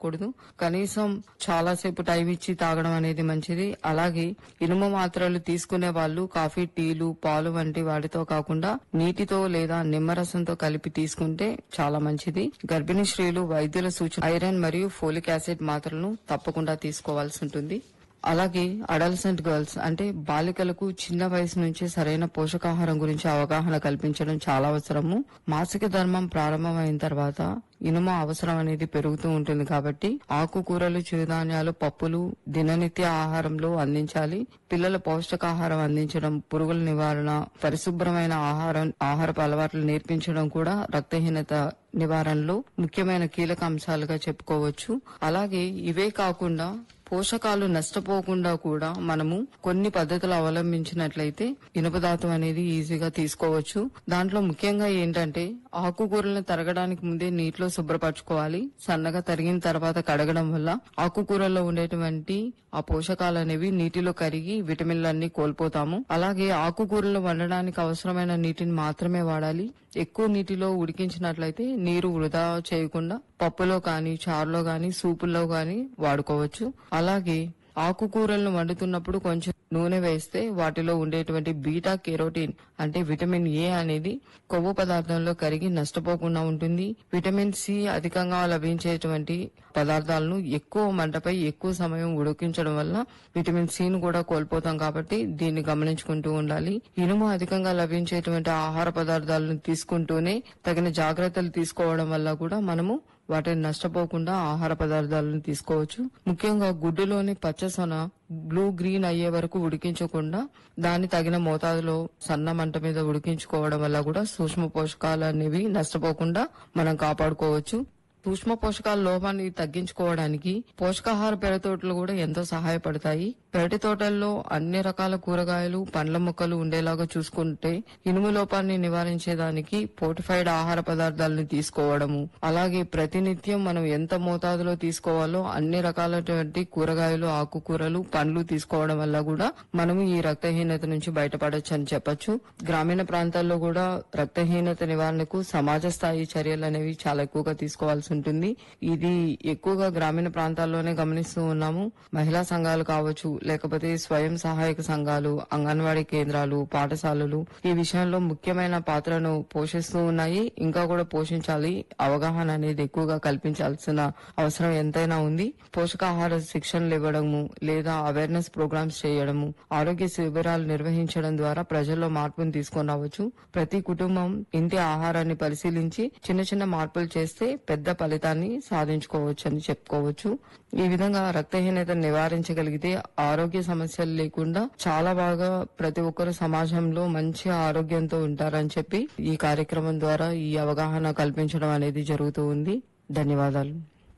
తాగకూడదు కనీసం చాలాసేపు టైం ఇచ్చి తాగడం అనేది మంచిది అలాగే ఇనుము మాత్రలు తీసుకునే వాళ్ళు కాఫీ టీలు పాలు వంటి వాటితో కాకుండా నీటితో లేదా నిమ్మరసంతో కలిపి తీసుకుంటే చాలా మంచిది గర్భిణీ స్త్రీలు వైద్యుల సూచన ఐరన్ మరియు ఫోలిక్ యాసిడ్ మాత్రలను తప్పకుండా తీసుకోవాల్సి ఉంటుంది అలాగే అడల్సెంట్ గర్ల్స్ అంటే బాలికలకు చిన్న వయసు నుంచే సరైన పోషకాహారం గురించి అవగాహన కల్పించడం చాలా అవసరము మాసిక ధర్మం ప్రారంభమైన తర్వాత ఇనుమ అవసరం అనేది పెరుగుతూ ఉంటుంది కాబట్టి ఆకుకూరలు చిరుధాన్యాలు పప్పులు దిననిత్య ఆహారంలో అందించాలి పిల్లల పౌష్టికాహారం అందించడం పురుగుల నివారణ పరిశుభ్రమైన ఆహారం ఆహారపు అలవాట్లు నేర్పించడం కూడా రక్తహీనత నివారణలో ముఖ్యమైన కీలక అంశాలుగా చెప్పుకోవచ్చు అలాగే ఇవే కాకుండా పోషకాలు నష్టపోకుండా కూడా మనము కొన్ని పద్ధతులు అవలంబించినట్లయితే ఇనుపదాతం అనేది ఈజీగా తీసుకోవచ్చు దాంట్లో ముఖ్యంగా ఏంటంటే ఆకుకూరలను తరగడానికి ముందే నీటిలో శుభ్రపరచుకోవాలి సన్నగా తరిగిన తర్వాత కడగడం వల్ల ఆకుకూరల్లో ఉండేటువంటి ఆ పోషకాలు అనేవి నీటిలో కరిగి విటమిన్లన్నీ కోల్పోతాము అలాగే ఆకుకూరలు వండడానికి అవసరమైన నీటిని మాత్రమే వాడాలి ఎక్కువ నీటిలో ఉడికించినట్లయితే నీరు వృధా చేయకుండా పప్పులో కానీ చారులో కానీ సూపుల్లో కానీ వాడుకోవచ్చు అలాగే ఆకుకూరలను వండుతున్నప్పుడు కొంచెం నూనె వేస్తే వాటిలో ఉండేటువంటి బీటా కెరోటిన్ అంటే విటమిన్ ఏ అనేది కొవ్వు పదార్థంలో కరిగి నష్టపోకుండా ఉంటుంది విటమిన్ సి అధికంగా లభించేటువంటి పదార్థాలను ఎక్కువ మంటపై ఎక్కువ సమయం ఉడికించడం వల్ల విటమిన్ సి ను కూడా కోల్పోతాం కాబట్టి దీన్ని గమనించుకుంటూ ఉండాలి ఇనుము అధికంగా లభించేటువంటి ఆహార పదార్థాలను తీసుకుంటూనే తగిన జాగ్రత్తలు తీసుకోవడం వల్ల కూడా మనము వాటిని నష్టపోకుండా ఆహార పదార్థాలను తీసుకోవచ్చు ముఖ్యంగా గుడ్డులోని పచ్చసొన బ్లూ గ్రీన్ అయ్యే వరకు ఉడికించకుండా దాన్ని తగిన మోతాదులో సన్న మంట మీద ఉడికించుకోవడం వల్ల కూడా సూక్ష్మ పోషకాలు అనేవి నష్టపోకుండా మనం కాపాడుకోవచ్చు సూక్ష్మ పోషకాల లోపాన్ని తగ్గించుకోవడానికి పోషకాహార పెరటి తోటలు కూడా ఎంతో సహాయపడతాయి పెరటి తోటల్లో అన్ని రకాల కూరగాయలు పండ్ల మొక్కలు ఉండేలాగా చూసుకుంటే ఇనుము లోపాన్ని నివారించేదానికి పోర్టిఫైడ్ ఆహార పదార్థాలను తీసుకోవడము అలాగే ప్రతినిత్యం మనం ఎంత మోతాదులో తీసుకోవాలో అన్ని రకాలైనటువంటి కూరగాయలు ఆకుకూరలు పండ్లు తీసుకోవడం వల్ల కూడా మనము ఈ రక్తహీనత నుంచి బయటపడొచ్చు అని చెప్పొచ్చు గ్రామీణ ప్రాంతాల్లో కూడా రక్తహీనత నివారణకు సమాజ స్థాయి చర్యలు అనేవి చాలా ఎక్కువగా తీసుకోవాల్సి ఉంటుంది ఇది ఎక్కువగా గ్రామీణ ప్రాంతాల్లోనే గమనిస్తూ ఉన్నాము మహిళా సంఘాలు కావచ్చు లేకపోతే స్వయం సహాయక సంఘాలు అంగన్వాడీ కేంద్రాలు పాఠశాలలు ఈ విషయంలో ముఖ్యమైన పాత్రను పోషిస్తూ ఉన్నాయి ఇంకా కూడా పోషించాలి అవగాహన అనేది ఎక్కువగా కల్పించాల్సిన అవసరం ఎంతైనా ఉంది పోషకాహార శిక్షణలు ఇవ్వడము లేదా అవేర్నెస్ ప్రోగ్రామ్స్ చేయడము ఆరోగ్య శిబిరాలు నిర్వహించడం ద్వారా ప్రజల్లో మార్పును తీసుకొని రావచ్చు ప్రతి కుటుంబం ఇంటి ఆహారాన్ని పరిశీలించి చిన్న చిన్న మార్పులు చేస్తే పెద్ద ఫలితాన్ని సాధించుకోవచ్చు అని చెప్పుకోవచ్చు ఈ విధంగా రక్తహీనత నివారించగలిగితే ఆరోగ్య సమస్యలు లేకుండా చాలా బాగా ప్రతి ఒక్కరు సమాజంలో మంచి ఆరోగ్యంతో ఉంటారని చెప్పి ఈ కార్యక్రమం ద్వారా ఈ అవగాహన కల్పించడం అనేది జరుగుతూ ఉంది ధన్యవాదాలు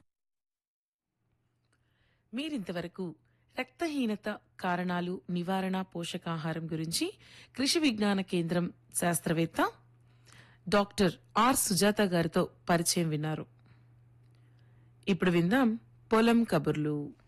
మీరింతవరకు రక్తహీనత కారణాలు నివారణ పోషకాహారం గురించి కృషి విజ్ఞాన కేంద్రం శాస్త్రవేత్త డాక్టర్ ఆర్ సుజాత గారితో పరిచయం విన్నారు ఇప్పుడు విందాం పొలం కబుర్లు